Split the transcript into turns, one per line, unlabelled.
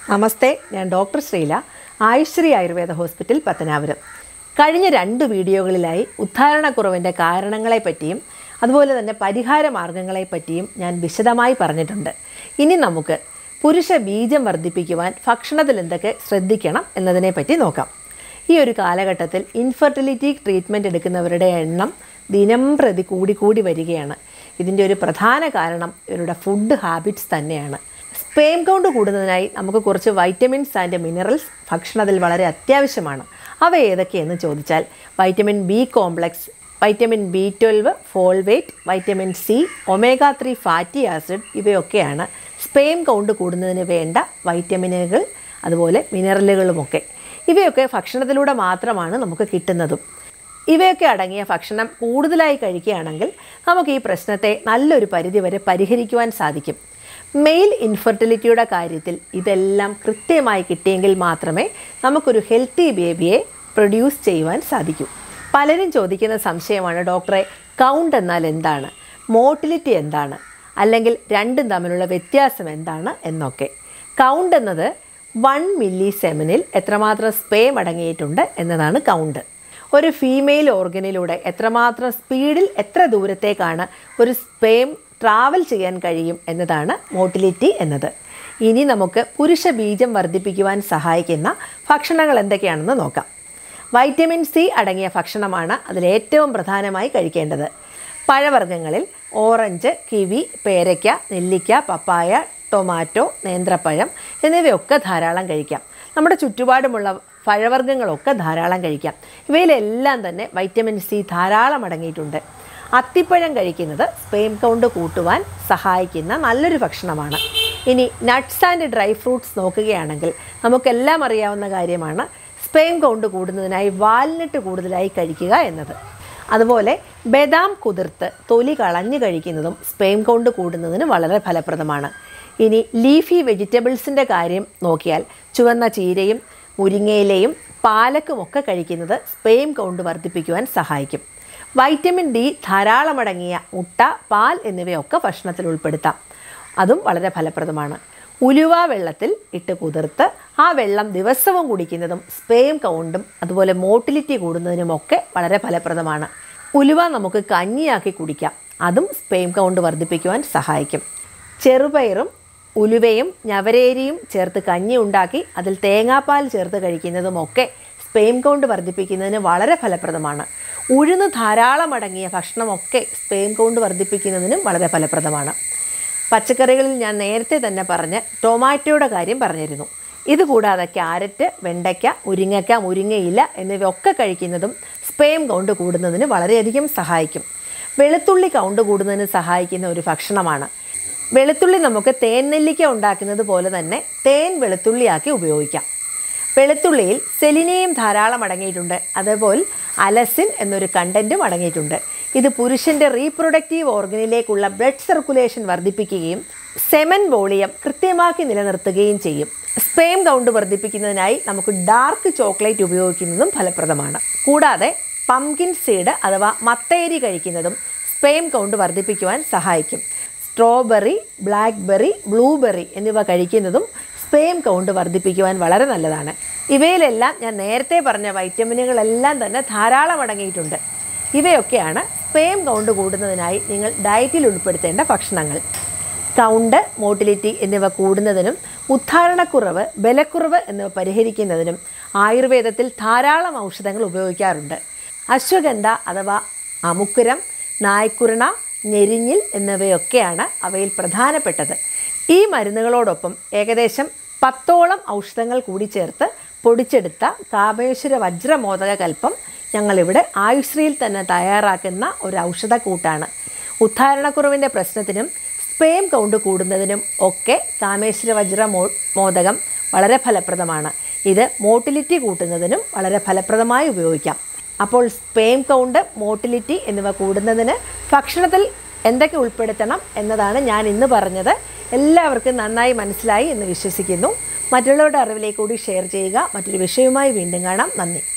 നമസ്തേ ഞാൻ doctor Sreela Ayushree Ayurveda hospital Pathanapuram കഴിഞ്ഞ രണ്ട് വീഡിയോകളിലായി ഉദ്ധാരണക്കുറവിൻ്റെ കാരണങ്ങളെ പറ്റിയും അതുപോലെ തന്നെ പരിഹാര മാർഗങ്ങളെ പറ്റിയും ഞാൻ വിശദമായി പറഞ്ഞിട്ടുണ്ട് ഇനി നമുക്ക് പുരുഷ ബീജം വർദ്ധിപ്പിക്കുവാൻ ഭക്ഷണത്തിൽ എന്തൊക്കെ ശ്രദ്ധിക്കണം എന്നതിനെ പറ്റി നോക്കാം ഈ ഒരു കാലഘട്ടത്തിൽ ഇൻഫെർട്ടിലിറ്റി ട്രീറ്റ്മെൻറ്റ് എടുക്കുന്നവരുടെ എണ്ണം ദിനം പ്രതി കൂടിക്കൂടി വരികയാണ് ഇതിൻ്റെ ഒരു പ്രധാന കാരണം ഇവരുടെ ഫുഡ് ഹാബിറ്റ്സ് തന്നെയാണ് സ്പേം കൗണ്ട് കൂടുന്നതിനായി നമുക്ക് കുറച്ച് വൈറ്റമിൻസ് ആൻഡ് മിനറൽസ് ഭക്ഷണത്തിൽ വളരെ അത്യാവശ്യമാണ് അവ ഏതൊക്കെയെന്ന് ചോദിച്ചാൽ vitamin B complex vitamin B twelve folate vitamin C omega three fatty acid ഇവയൊക്കെയാണ് സ്പേം കൗണ്ട് കൂടുന്നതിന് വേണ്ട വൈറ്റമിനുകൾ അതുപോലെ മിനറലുകളുമൊക്കെ ഇവയൊക്കെ ഭക്ഷണത്തിലൂടെ മാത്രമാണ് നമുക്ക് കിട്ടുന്നതും ഇവയൊക്കെ അടങ്ങിയ ഭക്ഷണം കൂടുതലായി കഴിക്കുകയാണെങ്കിൽ നമുക്ക് ഈ പ്രശ്നത്തെ നല്ലൊരു പരിധിവരെ പരിഹരിക്കുവാൻ സാധിക്കും മെയിൽ ഇൻഫെർട്ടിലിറ്റിയുടെ കാര്യത്തിൽ ഇതെല്ലാം കൃത്യമായി കിട്ടിയെങ്കിൽ മാത്രമേ നമുക്കൊരു ഹെൽത്തി ബേബിയെ പ്രൊഡ്യൂസ് ചെയ്യുവാൻ സാധിക്കൂ പലരും ചോദിക്കുന്ന സംശയമാണ് ഡോക്ടറെ കൗണ്ട് എന്നാൽ എന്താണ് മോട്ടിലിറ്റി എന്താണ് അല്ലെങ്കിൽ രണ്ടും തമ്മിലുള്ള വ്യത്യാസം എന്താണ് എന്നൊക്കെ കൗണ്ട് എന്നത് വൺ മില്ലി സെമനിൽ എത്രമാത്രം സ്പേം അടങ്ങിയിട്ടുണ്ട് എന്നതാണ് കൗണ്ട് ഒരു ഫീമെയിൽ ഓർഗനിലൂടെ എത്രമാത്രം സ്പീഡിൽ എത്ര ദൂരത്തേക്കാണ് ഒരു സ്പേം ട്രാവൽ ചെയ്യാൻ കഴിയും എന്നതാണ് മോട്ടിലിറ്റി എന്നത് ഇനി നമുക്ക് പുരുഷ ബീജം വർദ്ധിപ്പിക്കുവാൻ സഹായിക്കുന്ന ഭക്ഷണങ്ങൾ എന്തൊക്കെയാണെന്ന് നോക്കാം വൈറ്റമിൻ സി അടങ്ങിയ ഭക്ഷണമാണ് അതിലേറ്റവും പ്രധാനമായി കഴിക്കേണ്ടത് പഴവർഗ്ഗങ്ങളിൽ ഓറഞ്ച് കിവി പേരയ്ക്ക നെല്ലിക്ക പപ്പായ ടൊമാറ്റോ നേന്ത്രപ്പഴം എന്നിവയൊക്കെ ധാരാളം കഴിക്കാം നമ്മുടെ ചുറ്റുപാടുമുള്ള പഴവർഗ്ഗങ്ങളൊക്കെ ധാരാളം കഴിക്കാം ഇവയിലെല്ലാം തന്നെ വൈറ്റമിൻ സി ധാരാളം അടങ്ങിയിട്ടുണ്ട് അത്തിപ്പഴം കഴിക്കുന്നത് സ്പേം കൗണ്ട് കൂട്ടുവാൻ സഹായിക്കുന്ന നല്ലൊരു ഭക്ഷണമാണ് ഇനി നട്ട്സ് ആൻഡ് ഡ്രൈ ഫ്രൂട്ട്സ് നോക്കുകയാണെങ്കിൽ നമുക്കെല്ലാം അറിയാവുന്ന കാര്യമാണ് സ്പേം കൗണ്ട് കൂടുന്നതിനായി വാൽനട്ട് കൂടുതലായി കഴിക്കുക എന്നത് അതുപോലെ ബദാം കുതിർത്ത് തൊലി കളഞ്ഞു കഴിക്കുന്നതും സ്പേം കൗണ്ട് കൂടുന്നതിന് വളരെ ഫലപ്രദമാണ് ഇനി ലീഫി വെജിറ്റബിൾസിൻ്റെ കാര്യം നോക്കിയാൽ ചുവന്ന ചീരയും മുരിങ്ങയിലയും പാലക്കും ഒക്കെ കഴിക്കുന്നത് സ്പേം കൗണ്ട് വർദ്ധിപ്പിക്കുവാൻ സഹായിക്കും വൈറ്റമിൻ ഡി ധാരാളമടങ്ങിയ മുട്ട പാൽ എന്നിവയൊക്കെ ഭക്ഷണത്തിൽ ഉൾപ്പെടുത്താം അതും വളരെ ഫലപ്രദമാണ് ഉലുവ വെള്ളത്തിൽ ഇട്ട് കുതിർത്ത് ആ വെള്ളം ദിവസവും കുടിക്കുന്നതും സ്പേം കൗണ്ടും അതുപോലെ മോട്ടിലിറ്റി കൂടുന്നതിനുമൊക്കെ വളരെ ഫലപ്രദമാണ് ഉലുവ നമുക്ക് കഞ്ഞിയാക്കി കുടിക്കാം അതും സ്പേം കൗണ്ട് വർദ്ധിപ്പിക്കുവാൻ സഹായിക്കും ചെറുപയറും ഉലുവയും ഞവരേരിയും ചേർത്ത് കഞ്ഞി ഉണ്ടാക്കി അതിൽ തേങ്ങാപ്പാൽ ചേർത്ത് കഴിക്കുന്നതുമൊക്കെ സ്പേം കൗണ്ട് വർദ്ധിപ്പിക്കുന്നതിന് വളരെ ഫലപ്രദമാണ് ഉഴുന്ന് ധാരാളം അടങ്ങിയ ഭക്ഷണമൊക്കെ സ്പേം കൗണ്ട് വർദ്ധിപ്പിക്കുന്നതിനും വളരെ ഫലപ്രദമാണ് പച്ചക്കറികളിൽ ഞാൻ നേരത്തെ തന്നെ പറഞ്ഞ് ടൊമാറ്റോയുടെ കാര്യം പറഞ്ഞിരുന്നു ഇതുകൂടാതെ ക്യാരറ്റ് വെണ്ടയ്ക്ക മുരിങ്ങയ്ക്ക മുരിങ്ങയില എന്നിവയൊക്കെ കഴിക്കുന്നതും സ്പേം കൗണ്ട് കൂടുന്നതിന് വളരെയധികം സഹായിക്കും വെളുത്തുള്ളി കൗണ്ട് കൂടുന്നതിന് സഹായിക്കുന്ന ഒരു ഭക്ഷണമാണ് വെളുത്തുള്ളി നമുക്ക് തേൻ നെല്ലിക്ക ഉണ്ടാക്കുന്നത് പോലെ തന്നെ തേൻ വെളുത്തുള്ളിയാക്കി ഉപയോഗിക്കാം വെളുത്തുള്ളിയിൽ സെലിനിയം ധാരാളം അടങ്ങിയിട്ടുണ്ട് അതേപോലെ അലസിൻ എന്നൊരു കണ്ടൻറ്റും അടങ്ങിയിട്ടുണ്ട് ഇത് പുരുഷൻ്റെ റീപ്രൊഡക്റ്റീവ് ഓർഗനിലേക്കുള്ള ബ്ലഡ് സർക്കുലേഷൻ വർദ്ധിപ്പിക്കുകയും സെമൻ വോളിയം കൃത്യമാക്കി നിലനിർത്തുകയും ചെയ്യും സ്പേം കൗണ്ട് വർദ്ധിപ്പിക്കുന്നതിനായി നമുക്ക് ഡാർക്ക് ചോക്ലേറ്റ് ഉപയോഗിക്കുന്നതും ഫലപ്രദമാണ് കൂടാതെ പംകിൻ സീഡ് അഥവാ മത്തയരി കഴിക്കുന്നതും സ്പേം കൗണ്ട് വർദ്ധിപ്പിക്കുവാൻ സഹായിക്കും സ്ട്രോബെറി ബ്ലാക്ക്ബെറി ബ്ലൂബെറി എന്നിവ കഴിക്കുന്നതും സ്പേം കൗണ്ട് വർദ്ധിപ്പിക്കുവാൻ വളരെ നല്ലതാണ് ഇവയിലെല്ലാം ഞാൻ നേരത്തെ പറഞ്ഞ വൈറ്റമിനുകളെല്ലാം തന്നെ ധാരാളം അടങ്ങിയിട്ടുണ്ട് ഇവയൊക്കെയാണ് സ്പേം കൗണ്ട് കൂടുന്നതിനായി നിങ്ങൾ ഡയറ്റിൽ ഉൾപ്പെടുത്തേണ്ട ഭക്ഷണങ്ങൾ കൗണ്ട് മോട്ടിലിറ്റി എന്നിവ കൂടുന്നതിനും ഉദ്ധാരണക്കുറവ് ബലക്കുറവ് എന്നിവ പരിഹരിക്കുന്നതിനും ആയുർവേദത്തിൽ ധാരാളം ഔഷധങ്ങൾ ഉപയോഗിക്കാറുണ്ട് അശ്വഗന്ധ അഥവാ അമുക്കുരം നായ്ക്കുരണ ഞെരിഞ്ഞിൽ എന്നിവയൊക്കെയാണ് അവയിൽ പ്രധാനപ്പെട്ടത് ഈ മരുന്നുകളോടൊപ്പം ഏകദേശം പത്തോളം ഔഷധങ്ങൾ കൂടി ചേർത്ത് പൊടിച്ചെടുത്ത കാമേശ്വര വജ്രമോദക കൽപ്പം ഞങ്ങളിവിടെ ആയുശ്രീയിൽ തന്നെ തയ്യാറാക്കുന്ന ഒരു ഔഷധക്കൂട്ടാണ് ഉദ്ധാരണക്കുറവിൻ്റെ പ്രശ്നത്തിനും സ്പേം കൗണ്ട് കൂടുന്നതിനും ഒക്കെ കാമേശ്വര വജ്ര മോ മോദകം വളരെ ഫലപ്രദമാണ് ഇത് മോട്ടിലിറ്റി കൂട്ടുന്നതിനും വളരെ ഫലപ്രദമായി ഉപയോഗിക്കാം അപ്പോൾ സ്പേം കൗണ്ട് മോട്ടിലിറ്റി എന്നിവ കൂടുന്നതിന് ഭക്ഷണത്തിൽ എന്തൊക്കെ ഉൾപ്പെടുത്തണം എന്നതാണ് ഞാൻ ഇന്ന് പറഞ്ഞത് എല്ലാവർക്കും നന്നായി മനസ്സിലായി എന്ന് വിശ്വസിക്കുന്നു മറ്റുള്ളവരുടെ അറിവിലേക്ക് കൂടി ഷെയർ ചെയ്യുക മറ്റൊരു വിഷയവുമായി വീണ്ടും കാണാം നന്ദി